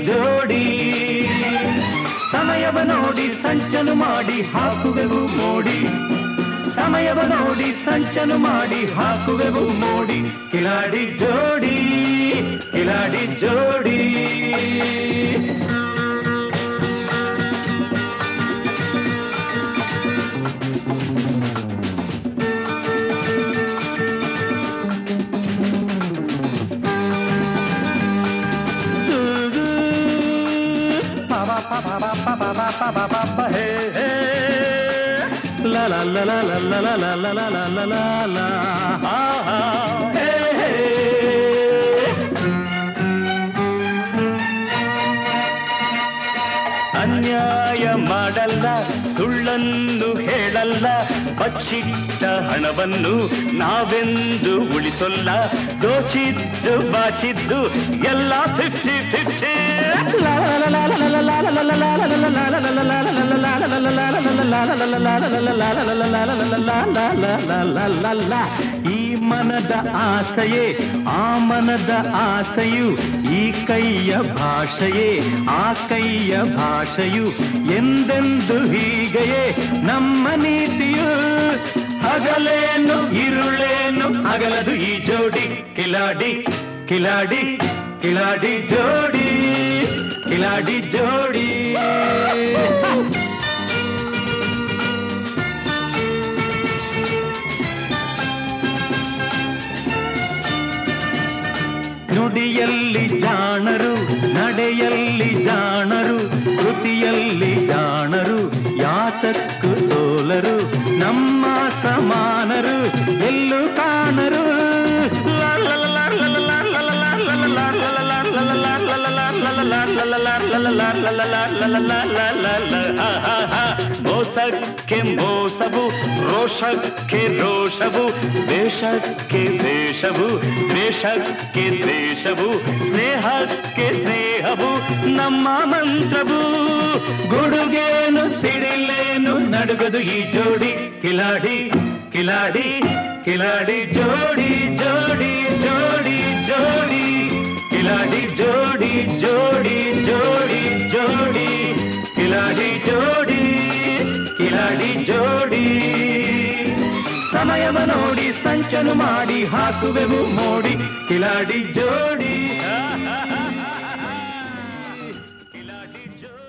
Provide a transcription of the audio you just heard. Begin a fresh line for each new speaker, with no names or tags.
ಜೋಡಿ ಸಮಯವ ನೋಡಿ ಸಂಚನು ಮಾಡಿ ಹಾಕುವೆವು ಮೋಡಿ ಸಮಯವ ನೋಡಿ ಸಂಚನು ಮಾಡಿ ಹಾಕುವೆವು ಮೋಡಿ ಕಿಲಾಡಿ ಜೋಡಿ ಕಿಲಾಡಿ ಜೋಡಿ pa pa pa pa pa pa pa pa pa pa pa pa hey hey la la la la la la la la la la la la la la ha ha hey hey ಅನ್ಯಾಯ ಮಾಡಲ್ಲ ಸುಳ್ಳನ್ನು ಹೇಳಲ್ಲ ಬಚ್ಚಿಟ್ಟ ಹಣವನ್ನು ನಾವೆಂದು ಉಳಿಸೊಲ್ಲ ದೋಚಿದ್ದು ಬಾಚಿದ್ದು ಎಲ್ಲ fifty fifty ಈ ಮನದ ಆಸೆಯೇ ಆ ಮನದ ಆಸೆಯು ಈ ಕೈಯ ಭಾಷೆಯೇ ಆ ಕೈಯ ಭಾಷೆಯು ಎಂದೆಂದು ಹೀಗೆಯೇ ನಮ್ಮ ನೀತಿಯು ಹಗಲೇನು ಇರುಳೇನು ಅಗಲದು ಈ ಜೋಡಿ ಕಿಲಾಡಿ ಕಿಲಾಡಿ ಕಿಲಾಡಿ ಜೋಡಿ ಕಿಲಾಡಿ ಜೋಡಿ ನುಡಿಯಲ್ಲಿ ಜಾಣರು ನಡೆಯಲ್ಲಿ ಜಾಣರು ಕೃತಿಯಲ್ಲಿ ಜಾಣರು ಯಾತಕ್ಕೂ ಸೋಲರು ನಮ್ಮ ಸಮಾನರು ಎಲ್ಲೂ ಕಾಣರು ಮೋಸಕ್ಕೆ ಮೋಸವು ರೋಷಕ್ಕೆ ರೋಷವು ದೇಶಕ್ಕೆ ದೇಶವು ದ್ವೇಷಕ್ಕೆ ದ್ವೇಷವು ಸ್ನೇಹಕ್ಕೆ ಸ್ನೇಹವು ನಮ್ಮ ಮಂತ್ರವು ಗುಡುಗೇನು ಸಿಡಿಲೇನು ನಡುಗದು ಈ ಜೋಡಿ ಕಿಲಾಡಿ ಕಿಲಾಡಿ ಕಿಲಾಡಿ ಜೋಡಿ ಜೋಡಿ ಜೋಡಿ ಜೋಡಿ ಕಿಲಾಡಿ ಜೋಡಿ ಜೋಡಿ ಜೋಡಿ ಜೋಡಿ ಕಿಲಾಡಿ ಜೋಡಿ ಕಿಲಾಡಿ ಜೋಡಿ ಸಮಯವ ನೋಡಿ ಸಂಚನು ಮಾಡಿ ಹಾಕುವೆವು ಮೋಡಿ ಕಿಲಾಡಿ ಜೋಡಿ ಕಿಲಾಡಿ ಜೋಡಿ